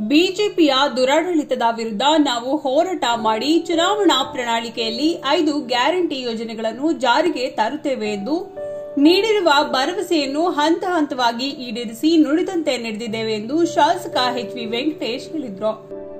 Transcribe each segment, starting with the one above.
ಬಿಜೆಪಿಯ ದುರಾಡಳಿತದ ವಿರುದ್ಧ ನಾವು ಹೋರಾಟ ಮಾಡಿ ಚುನಾವಣಾ ಪ್ರಣಾಳಿಕೆಯಲ್ಲಿ ಐದು ಗ್ಯಾರಂಟಿ ಯೋಜನೆಗಳನ್ನು ಜಾರಿಗೆ ತರುತ್ತೇವೆ ಎಂದು ನೀಡಿರುವ ಭರವಸೆಯನ್ನು ಹಂತ ಹಂತವಾಗಿ ಈಡೇರಿಸಿ ನುಡಿದಂತೆ ನಡೆದಿದ್ದೇವೆ ಎಂದು ಶಾಸಕ ಎಚ್ ವಿ ವೆಂಕಟೇಶ್ ಹೇಳಿದರು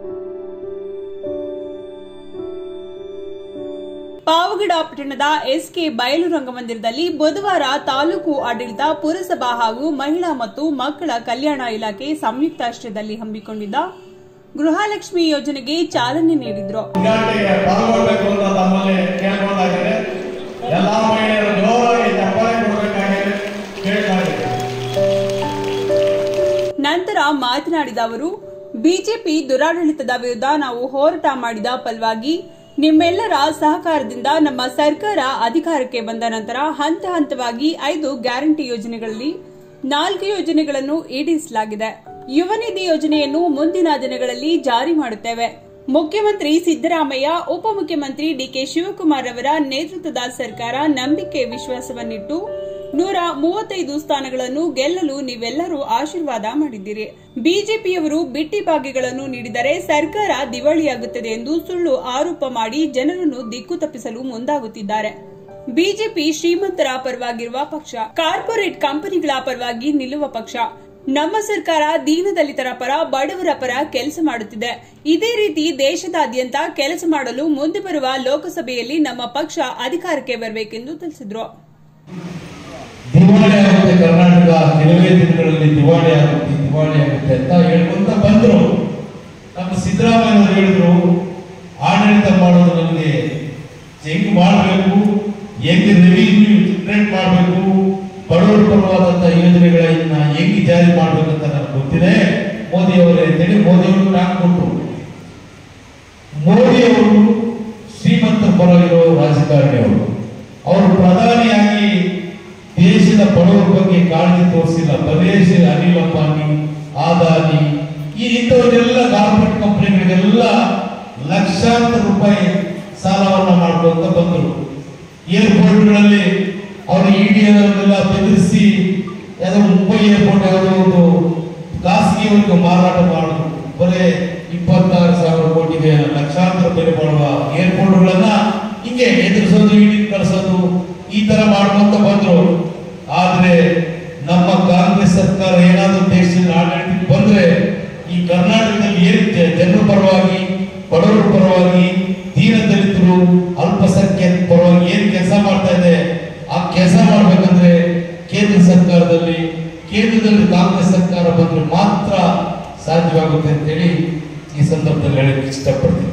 ಪಾವಗಡ ಪಟ್ಟಣದ ಎಸ್ಕೆ ಬಯಲು ರಂಗಮಂದಿರದಲ್ಲಿ ಬುಧವಾರ ತಾಲೂಕು ಆಡಳಿತ ಪುರಸಭಾ ಹಾಗೂ ಮಹಿಳಾ ಮತ್ತು ಮಕ್ಕಳ ಕಲ್ಯಾಣ ಇಲಾಖೆ ಸಂಯುಕ್ತಾಶ್ರಯದಲ್ಲಿ ಹಮ್ಮಿಕೊಂಡಿದ್ದ ಗೃಹಲಕ್ಷ್ಮಿ ಯೋಜನೆಗೆ ಚಾಲನೆ ನೀಡಿದರು ಉದ್ಘಾಟನೆಗೆ ಪಾಲ್ಗೊಳ್ಬೇಕು ಅಂತ ತಮ್ಮಲ್ಲಿ ಕೇಳ್ಕೊಂಡಾಗಿದೆ ಎಲ್ಲಾ ಮಹಿಳೆಯರು ಜೋರಾಗಿ ಚಪ್ಪಾಳೆ ಕೊಡಬೇಕಾಗಿದೆ ಕೇಳ್ತಾ ಇದ್ದೀನಿ ನಂತರ ಮಾತನಾಡಿದ ಅವರು ಬಿಜೆಪಿ ದುರಾಡಳಿತದ ವಿರುದ್ಧ ನಾವು ಹೋರಾಟ ಮಾಡಿದ ಫಲವಾಗಿ ನಿಮ್ಮೆಲ್ಲರ ಸಹಕಾರದಿಂದ ನಮ್ಮ ಸರ್ಕಾರ ಅಧಿಕಾರಕ್ಕೆ ಬಂದ ನಂತರ ಹಂತ ಹಂತವಾಗಿ ಐದು ಗ್ಯಾರಂಟಿ ಯೋಜನೆಗಳಲ್ಲಿ ನಾಲ್ಕು ಯೋಜನೆಗಳನ್ನು ಈಡೇರಿಸಲಾಗಿದೆ ಯುವ ನಿಧಿ ಯೋಜನೆಯನ್ನು ಮುಂದಿನ ದಿನಗಳಲ್ಲಿ ಜಾರಿ ಮಾಡುತ್ತೇವೆ ಮುಖ್ಯಮಂತ್ರಿ ಸಿದ್ದರಾಮಯ್ಯ ಉಪಮುಖ್ಯಮಂತ್ರಿ ಡಿಕೆ ಶಿವಕುಮಾರ್ ಅವರ ನೇತೃತ್ವದ ಸರ್ಕಾರ ನಂಬಿಕೆ ವಿಶ್ವಾಸವನ್ನಿಟ್ಟು ನೂರ ಮೂವತ್ತೈದು ಸ್ಥಾನಗಳನ್ನು ಗೆಲ್ಲಲು ನೀವೆಲ್ಲರೂ ಆಶೀರ್ವಾದ ಮಾಡಿದ್ದೀರಿ ಬಿಜೆಪಿಯವರು ಬಿಟ್ಟಿ ಭಾಗ್ಯಗಳನ್ನು ನೀಡಿದರೆ ಸರ್ಕಾರ ದಿವಾಳಿಯಾಗುತ್ತದೆ ಎಂದು ಸುಳ್ಳು ಆರೋಪ ಮಾಡಿ ಜನರನ್ನು ದಿಕ್ಕು ತಪ್ಪಿಸಲು ಮುಂದಾಗುತ್ತಿದ್ದಾರೆ ಬಿಜೆಪಿ ಶ್ರೀಮಂತರ ಪರವಾಗಿರುವ ಪಕ್ಷ ಕಾರ್ಪೊರೇಟ್ ಕಂಪನಿಗಳ ಪರವಾಗಿ ನಿಲ್ಲುವ ಪಕ್ಷ ನಮ್ಮ ಸರ್ಕಾರ ದೀನದಲಿತರ ಪರ ಬಡವರ ಪರ ಕೆಲಸ ಮಾಡುತ್ತಿದೆ ಇದೇ ರೀತಿ ದೇಶದಾದ್ಯಂತ ಕೆಲಸ ಮಾಡಲು ಮುಂದೆ ಬರುವ ಲೋಕಸಭೆಯಲ್ಲಿ ನಮ್ಮ ಪಕ್ಷ ಅಧಿಕಾರಕ್ಕೆ ಬರಬೇಕೆಂದು ತಿಳಿಸಿದರು ದಿವಾಳಿ ಆಗುತ್ತೆ ಕರ್ನಾಟಕ ಕೆಲವೇ ದಿನಗಳಲ್ಲಿ ದಿವಾಳಿ ಆಗುತ್ತೆ ದಿವಾಳಿ ಆಗುತ್ತೆ ಅಂತ ಹೇಳ್ಕೊಂತ ಬಂದ್ರು ನಮ್ಮ ಸಿದ್ದರಾಮಯ್ಯ ಅವರು ಹೇಳಿದ್ರು ಆಡಳಿತ ಮಾಡೋದು ನಮಗೆ ಹೆಂಗ್ ಮಾಡಬೇಕು ಹೆಂಗ್ ರೆವಿನ್ಯೂ ಜನರೇಟ್ ಮಾಡಬೇಕು ಬಡವರ ಪರವಾದಂತ ಯೋಜನೆಗಳನ್ನ ಹೆಂಗ್ ಜಾರಿ ಮಾಡ್ಬೇಕಂತ ನನಗೆ ಗೊತ್ತಿದೆ ಮೋದಿ ಅವರೇ ಅಂತೇಳಿ ಮೋದಿ ಅವರು ಟಾಕ್ ಕೊಟ್ಟರು ಮೋದಿ ಅವರು ಶ್ರೀಮಂತರ ಪರ ಇರೋ ರಾಜಕಾರಣಿ ಅವರು ಅವರು ಪ್ರಧಾನಿಯಾಗಿ ದೇಶದ ಬಡವರ ಬಗ್ಗೆ ಕಾಳಜಿ ತೋರಿಸಿಲ್ಲ ಪ್ರದೇಶ ಅನಿಲ್ ಅಂಬಾನಿ ಆದಾನಿ ಈ ಇಂಥವರೆಲ್ಲ ಕಾರ್ಪೊರೇಟ್ ಕಂಪನಿಗಳಿಗೆಲ್ಲ ಲಕ್ಷಾಂತರ ರೂಪಾಯಿ ಸಾಲವನ್ನ ಮಾಡ್ಕೊಂತ ಬಂದರು ಏರ್ಪೋರ್ಟ್ಗಳಲ್ಲಿ ಅವರು ಇಡಿಯವರನ್ನೆಲ್ಲ ಬೆದರಿಸಿ ಯಾವುದೋ ಮುಂಬೈ ಏರ್ಪೋರ್ಟ್ ಯಾವುದೋ ಒಂದು ಖಾಸಗಿಯವರಿಗೆ ಮಾರಾಟ ಮಾಡಿದ್ರು ಬರೇ ಇಪ್ಪತ್ತಾರು ಸಾವಿರ ಕೋಟಿಗೆ ಲಕ್ಷಾಂತರ ಬೆಲೆ ಮಾಡುವ ಏರ್ಪೋರ್ಟ್ಗಳನ್ನ ಹಿಂಗೆ ಎದುರಿಸೋದು ಇಡಿ ಕಳಿಸೋದು ಈ ತರ ಮಾಡ್ಕೊಂತ ಬಂದ್ರು ಆದ್ರೆ ನಮ್ಮ ಕಾಂಗ್ರೆಸ್ ಸರ್ಕಾರ ಏನಾದ್ರೂ ದೇಶದ ಆಡಳಿತಕ್ಕೆ ಬಂದ್ರೆ ಈ ಕರ್ನಾಟಕದಲ್ಲಿ ಏನ್ ಜ- ಜನರ ಪರವಾಗಿ ಬಡವರ ಪರವಾಗಿ ದೀನ ದಲಿತರು ಅಲ್ಪಸಂಖ್ಯಾತ ಪರವಾಗಿ ಏನ್ ಕೆಲಸ ಮಾಡ್ತಾ ಇದೆ ಆ ಕೆಲಸ ಮಾಡ್ಬೇಕಂದ್ರೆ ಕೇಂದ್ರ ಸರ್ಕಾರದಲ್ಲಿ ಕೇಂದ್ರದಲ್ಲಿ ಕಾಂಗ್ರೆಸ್ ಸರ್ಕಾರ ಬಂದ್ರೆ ಮಾತ್ರ ಸಾಧ್ಯವಾಗುತ್ತೆ ಅಂತೇಳಿ ಈ ಸಂದರ್ಭದಲ್ಲಿ ಹೇಳಕ್ಕೆ ಇಷ್ಟಪಡ್ತೀನಿ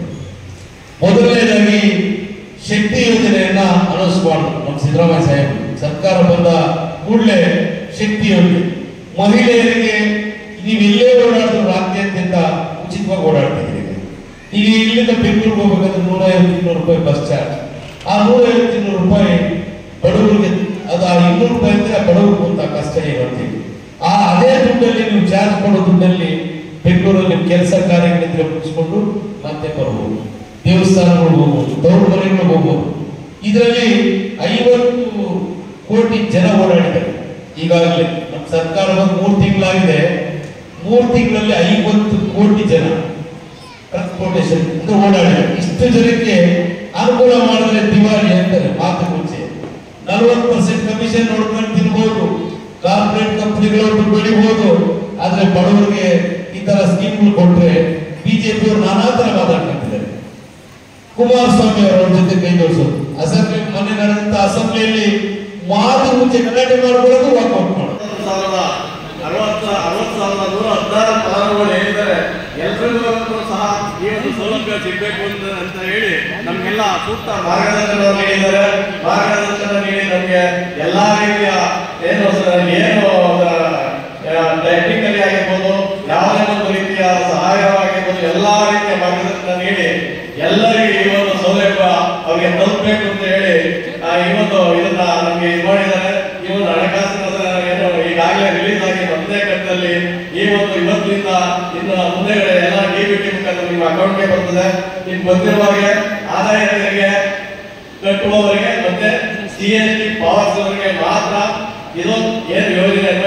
ಮೊದಲನೇದಾಗಿ ಶಕ್ತಿ ಯೋಜನೆಯನ್ನ ಅನೌನ್ಸ್ ಮಾಡಿದ್ರು ನಮ್ಮ ಸಿದ್ದರಾಮಯ್ಯ ಸಾಹೇಬರು ಸರ್ಕಾರ ಬಂದ ಕೂಡಲೇ ಶಕ್ತಿ ಯೋಜನೆ ಮಹಿಳೆಯರಿಗೆ ನೀವು ಎಲ್ಲೇ ಓಡಾಡಿದ್ರು ರಾಜ್ಯಾದ್ಯಂತ ಉಚಿತವಾಗಿ ಓಡಾಡ್ತಿದ್ದೀರಿ ಈಗ ಇಲ್ಲಿಂದ ಬೆಂಗಳೂರಿಗೆ ಹೋಗ್ಬೇಕಾದ್ರೆ ನೂರ ಐವತ್ತು ಇನ್ನೂರು ರೂಪಾಯಿ ಬಸ್ ಚಾರ್ಜ್ ಆ ನೂರ ಐವತ್ತು ಇನ್ನೂರು ರೂಪಾಯಿ ಬಡವರಿಗೆ ಅದು ಆ ಇನ್ನೂರು ರೂಪಾಯಿ ಅಂದ್ರೆ ಆ ಬಡವರಿಗೆ ಅಂತ ಕಷ್ಟ ಇರುತ್ತೆ ಆ ಅದೇ ದುಡ್ಡಲ್ಲಿ ನೀವು ಚಾರ್ಜ್ ಕೊಡೋ ದುಡ್ಡಲ್ಲಿ ಬೆಂಗಳೂರಲ್ಲಿ ಕೆಲಸ ಕಾರ್ಯಗಳಿದ್ರೆ ಮುಗಿಸ್ಕೊಂಡು ಮತ್ತೆ ಬರ್ಬೋದು ದೇವಸ್ಥಾನಗಳು ಹೋಗ್ಬೋದು ತವರು ಮನೆಗಳು ಹೋಗ್ಬೋದು ಇದರಲ್ಲಿ ಐವತ್ತು ಕೋಟಿ ಜನ ಓಡಾಡಿದ್ದಾರೆ ಈಗಾಗಲೇ ನಮ್ಮ ಸರ್ಕಾರ ಬಂದು ಮೂರು ತಿಂಗಳಾಗಿದೆ ಮೂರು ತಿಂಗಳಲ್ಲಿ ಐವತ್ತು ಕೋಟಿ ಜನ ಟ್ರಾನ್ಸ್ಪೋರ್ಟೇಷನ್ ಅಂದ್ರೆ ಓಡಾಡಿದ್ದಾರೆ ಇಷ್ಟು ಜನಕ್ಕೆ ಅನುಕೂಲ ಮಾಡಿದ್ರೆ ದಿವಾಳಿ ಅಂತಾರೆ ಮಾತು ಮುಂಚೆ ನಲವತ್ತು ಪರ್ಸೆಂಟ್ ಕಮಿಷನ್ ನೋಡ್ಕೊಂಡು ತಿನ್ಬೋದು ಕಾರ್ಪೊರೇಟ್ ಕಂಪನಿಗಳು ಬೆಳಿಬಹುದು ಆದ್ರೆ ಬಡವರಿಗೆ ಈ ತರ ಸ್ಕೀಮ್ಗಳು ಕೊಟ್ರೆ ಬಿಜೆಪಿ ಅವರು ನಾನಾ ತರ ಮಾತಾಡ್ತಿದ್ದಾರೆ ಕುಮಾರಸ್ವಾಮಿ ಅವರ ಜೊತೆ ಕೈ ಜೋಡಿಸೋದು ಅಸೆಂಬ್ಲಿ ಮೊನ್ನೆ ನಡೆದಂತ ಅಸೆಂಬ್ಲಿಯಲ್ಲಿ ಮಾತು ಮುಂಚೆ ಗಲಾಟೆ ಮಾಡ್ಕೊಳ್ಳೋದು ವಾಕೌಟ್ ಮಾಡೋದು ಸಾವಿರದ ಅರವತ್ತ ಅರವತ್ತು ಸಾವಿರದ ನೂರ ಹದಿನಾರು ಫಲಾನುಭವಿಗಳು ಹೇಳಿದ್ದಾರೆ ಎಲ್ರಿಗೂ ಸಹ ಈ ಒಂದು ಸೌಲಭ್ಯ ಸಿಗಬೇಕು ಅಂತ ಅಂತ ಹೇಳಿ ನಮ್ಗೆಲ್ಲ ಸೂಕ್ತ ಮಾರ್ಗದರ್ಶನ ನೀಡಿದ್ದಾರೆ ಮಾರ್ಗದರ್ಶನ ನೀಡಿ ನಮಗೆ ಎಲ್ಲಾ ರೀತಿಯ ಏನು ಸ- ಏನು ಟೆಕ್ನಿಕಲಿ ಆಗಿರ್ಬೋದು ಯಾವುದೇ ಒಂದು ರೀತಿಯ ಸಹಾಯವಾಗಿರ್ಬೋದು ಎಲ್ಲಾ ರೀತಿಯ ಮಾರ್ಗದರ್ಶನ ನೀಡಿ ಎಲ್ಲರಿಗೂ ಈ ಒಂದು ಸೌಲಭ್ಯ ಅವರಿಗೆ ತಲುಪಬೇಕು ಅಂತ ಹೇಳಿ ಆ, ಈ ಒಂದು ಇದನ್ನ ನಮಗೆ ಇದು ಮಾಡಿದ್ದಾರೆ ಈ ಒಂದು ಹಣಕಾಸಿನ ಏನು ಈಗಾಗಲೇ ರಿಲೀಸ್ ಆಗಿ ಒಂದೇ ಕಂತಲ್ಲಿ ಈ ಒಂದು ಇವತ್ತಿನಿಂದ ಇನ್ನು ಮುಂದೆಗಡೆ ಎಲ್ಲ ಡಿಬಿಟಿ ಮುಖಾಂತರ ನಿಮ್ಮ ಅಕೌಂಟ್ಗೆ ಬರ್ತದೆ ನಿಮ್ಗೆ ಗೊತ್ತಿರುವ ಹಾಗೆ ಆದಾಯ ತೆರಿಗೆ ಕಟ್ಟುವವರಿಗೆ ಮತ್ತೆ ಸಿ ಎಸ್ ಟಿ ಪಾವತಿಸುವವರಿಗೆ ಮಾತ್ರ ಇದು ಏನು ಯೋಜನೆ